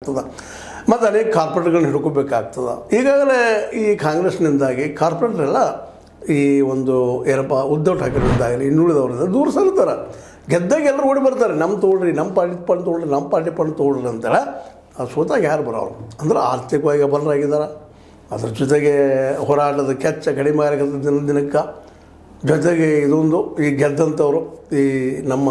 ಹಿಡ್ಕೋಬೇಕಾಗ್ತದೆ ಮತ್ತು ಅನೇಕ ಕಾರ್ಪೊರೇಟ್ಗಳನ್ನ ಹಿಡ್ಕೋಬೇಕಾಗ್ತದೆ ಈಗಾಗಲೇ ಈ ಕಾಂಗ್ರೆಸ್ನಿಂದಾಗಿ ಕಾರ್ಪೊರೇಟ್ರೆಲ್ಲ ಈ ಒಂದು ಏನಪ್ಪ ಉದ್ಧವ್ ಠಾಕ್ರೆಯಿಂದಾಗಲಿ ಇನ್ನುಳಿದವರಿಂದ ದೂರ ಸರಿತಾರೆ ಗೆದ್ದಾಗ ಎಲ್ಲರೂ ಓಡಿ ಬರ್ತಾರೆ ನಮ್ಮ ತೊಗೊಳ್ರಿ ನಮ್ಮ ಪಾರ್ಟಿ ಪಂಡ್ ತೊಗೊಳ್ರಿ ನಮ್ಮ ಪಾರ್ಟಿ ಪಂಡ್ ತೊಗೊಳ್ರಿ ಅಂತೇಳಿ ಅದು ಸೋತಾಗ ಯಾರು ಬರೋರು ಅಂದ್ರೆ ಆರ್ಥಿಕವಾಗಿ ಬಲರಾಗಿದ್ದಾರೆ ಅದ್ರ ಜೊತೆಗೆ ಹೋರಾಟದ ಕೆಚ್ಚ ಕಡಿಮೆ ಆಗತ್ತೆ ದಿನ ದಿನಕ್ಕೆ ಜೊತೆಗೆ ಇದೊಂದು ಈ ಗೆದ್ದಂಥವ್ರು ಈ ನಮ್ಮ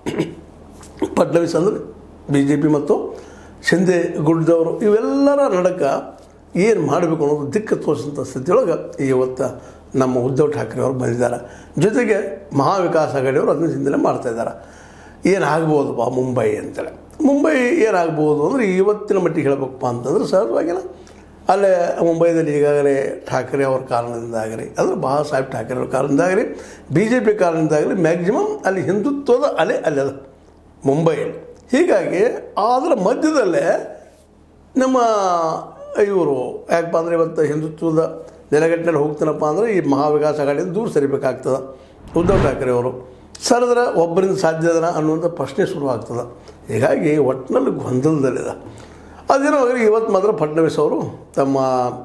ಫಡ್ನವೀಸ್ ಅಂದರೆ ಬಿ ಜೆ ಪಿ ಮತ್ತು ಶಿಂದೆ ಗುಡ್ದವರು ಇವೆಲ್ಲರ ನಡಕ ಏನು ಮಾಡಬೇಕು ಅನ್ನೋದು ದಿಕ್ಕು ತೋರಿಸಂಥ ಸ್ಥಿತಿಯೊಳಗೆ ಇವತ್ತು ನಮ್ಮ ಉದ್ಧವ್ ಠಾಕ್ರೆ ಅವರು ಬಂದಿದ್ದಾರೆ ಜೊತೆಗೆ ಮಹಾವಿಕಾಸ್ ಅಘಾಡಿಯವರು ಅದನ್ನ ಚಿಂತನೆ ಮಾಡ್ತಾಯಿದ್ದಾರೆ ಏನಾಗ್ಬೋದಪ್ಪ ಮುಂಬೈ ಅಂತೇಳಿ ಮುಂಬೈ ಏನಾಗ್ಬೋದು ಅಂದರೆ ಇವತ್ತಿನ ಮಟ್ಟಿಗೆ ಹೇಳಬೇಕಪ್ಪ ಅಂತಂದ್ರೆ ಸಹಜವಾಗಿಲ್ಲ ಅಲ್ಲೇ ಮುಂಬೈದಲ್ಲಿ ಈಗಾಗಲೇ ಠಾಕ್ರೆ ಅವ್ರ ಕಾರಣದಿಂದಾಗಲಿ ಅಂದರೆ ಬಾಬಾ ಸಾಹೇಬ್ ಠಾಕ್ರೆ ಅವ್ರ ಕಾರಣದಿಂದಾಗಲಿ ಬಿ ಜೆ ಪಿ ಕಾರಣದಿಂದಾಗಲಿ ಮ್ಯಾಕ್ಸಿಮಮ್ ಅಲ್ಲಿ ಹಿಂದುತ್ವದ ಅಲೆ ಅಲ್ಲಿ ಅದ ಮುಂಬೈಯಲ್ಲಿ ಹೀಗಾಗಿ ಅದರ ಮಧ್ಯದಲ್ಲೇ ನಮ್ಮ ಇವರು ಯಾಕಪ್ಪ ಅಂದರೆ ಇವತ್ತು ಹಿಂದುತ್ವದ ನೆಲೆಗಟ್ಟಿನಲ್ಲಿ ಹೋಗ್ತಾನಪ್ಪ ಅಂದರೆ ಈ ಮಹಾವಿಕಾಸ ಅಘಾಡಿಯಿಂದ ದೂರ ಸರಿಬೇಕಾಗ್ತದೆ ಉದ್ಧವ್ ಠಾಕ್ರೆ ಅವರು ಸರಿದ್ರೆ ಒಬ್ಬರಿಂದ ಸಾಧ್ಯದನ ಅನ್ನುವಂಥ ಪ್ರಶ್ನೆ ಶುರುವಾಗ್ತದೆ ಹೀಗಾಗಿ ಒಟ್ಟಿನಲ್ಲಿ ಗೊಂದಲದಲ್ಲಿದೆ ಅದೇನೋ ಆಗಲಿ ಇವತ್ತು ಮಾತ್ರ ಫಡ್ನವೀಸ್ ಅವರು ತಮ್ಮ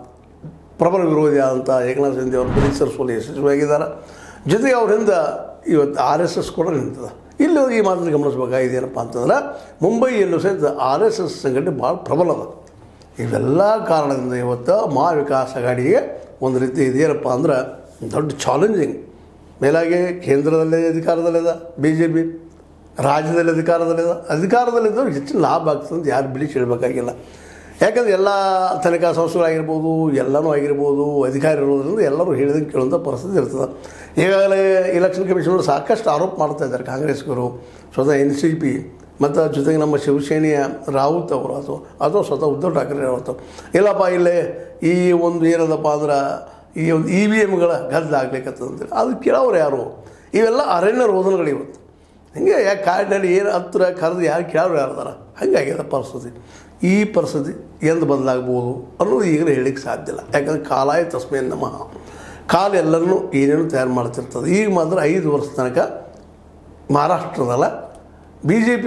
ಪ್ರಬಲ ವಿರೋಧಿ ಆದಂಥ ಏಕನಾಥ್ ಶಿಂದೆ ಅವರು ಪರಿಸರಿಸುವಲ್ಲಿ ಯಶಸ್ವಿಯಾಗಿದ್ದಾರೆ ಜೊತೆಗೆ ಅವರಿಂದ ಇವತ್ತು ಆರ್ ಎಸ್ ಎಸ್ ಕೂಡ ನಿಂತದ ಇಲ್ಲಿ ಈ ಮಾತನ್ನು ಗಮನಿಸಬೇಕಾಗಿದೆ ಏನಪ್ಪ ಅಂತಂದ್ರೆ ಮುಂಬೈಯಲ್ಲೂ ಸಹಿತ ಆರ್ ಎಸ್ ಎಸ್ ಸಂಘಟನೆ ಭಾಳ ಪ್ರಬಲ ಅದ ಇವೆಲ್ಲ ಕಾರಣದಿಂದ ಇವತ್ತು ಮಹಾವಿಕಾಸ್ ಅಘಾಡಿಗೆ ಒಂದು ರೀತಿ ಇದೇನಪ್ಪ ಅಂದ್ರೆ ದೊಡ್ಡ ಚಾಲೆಂಜಿಂಗ್ ಮೇಲಾಗಿ ಕೇಂದ್ರದಲ್ಲಿ ಅಧಿಕಾರದಲ್ಲಿದೆ ಬಿ ಜೆ ಪಿ ರಾಜ್ಯದಲ್ಲಿ ಅಧಿಕಾರದಲ್ಲಿದೆ ಅಧಿಕಾರದಲ್ಲಿದ್ದವ್ರು ಹೆಚ್ಚಿನ ಲಾಭ ಆಗ್ತದೆ ಅಂತ ಯಾರು ಬಿಡಿಸಿ ಹೇಳಬೇಕಾಗಿಲ್ಲ ಯಾಕಂದ್ರೆ ಎಲ್ಲ ತನಿಖಾ ಸಂಸ್ಥೆಗಳಾಗಿರ್ಬೋದು ಎಲ್ಲನೂ ಆಗಿರ್ಬೋದು ಅಧಿಕಾರಿ ಇರೋದ್ರಿಂದ ಎಲ್ಲರೂ ಹೇಳಿದಂಗೆ ಕೇಳುವಂಥ ಪರಿಸ್ಥಿತಿ ಇರ್ತದೆ ಈಗಾಗಲೇ ಇಲೆಕ್ಷನ್ ಕಮಿಷನರು ಸಾಕಷ್ಟು ಆರೋಪ ಮಾಡ್ತಾ ಇದ್ದಾರೆ ಕಾಂಗ್ರೆಸ್ಗರು ಸ್ವತಃ ಎನ್ ಸಿ ಪಿ ಮತ್ತು ಜೊತೆಗೆ ನಮ್ಮ ಶಿವಸೇನೆಯ ರಾವುತ್ ಅವರು ಅಥವಾ ಅಥವಾ ಸ್ವತಃ ಉದ್ಧವ್ ಠಾಕ್ರೆ ರಾವುತ್ ಇಲ್ಲಪ್ಪ ಇಲ್ಲೇ ಈ ಒಂದು ಏನದಪ್ಪ ಅಂದ್ರೆ ಈ ಒಂದು ಇ ವಿ ಎಮ್ಗಳ ಗದ್ದಾಗ್ಲಿಕ್ಕತ್ತಂತೇಳಿ ಅದು ಕೇಳೋರು ಯಾರು ಇವೆಲ್ಲ ಅರಣ್ಯ ರೋಧನಗಳು ಇವತ್ತು ಹಿಂಗೆ ಯಾಕೆ ಕಾಡಿನಲ್ಲಿ ಏನು ಹತ್ತಿರ ಕರೆದು ಯಾರು ಕೇಳೋರು ಯಾರ್ದಾರ ಹಂಗಾಗ್ಯದ ಪರಿಸ್ಥಿತಿ ಈ ಪರಿಸ್ಥಿತಿ ಎಂದು ಬದಲಾಗ್ಬೋದು ಅನ್ನೋದು ಈಗಲೇ ಹೇಳಲಿಕ್ಕೆ ಸಾಧ್ಯ ಇಲ್ಲ ಯಾಕಂದ್ರೆ ಕಾಲಾಯ ತಸ್ಮೇ ನಮಃ ಕಾಲ ಎಲ್ಲರನ್ನೂ ಏನೇನು ತಯಾರು ಮಾಡ್ತಿರ್ತದೆ ಈಗ ಮಾತ್ರ ಐದು ವರ್ಷ ತನಕ ಮಹಾರಾಷ್ಟ್ರದಲ್ಲ ಬಿ ಜೆ ಪಿ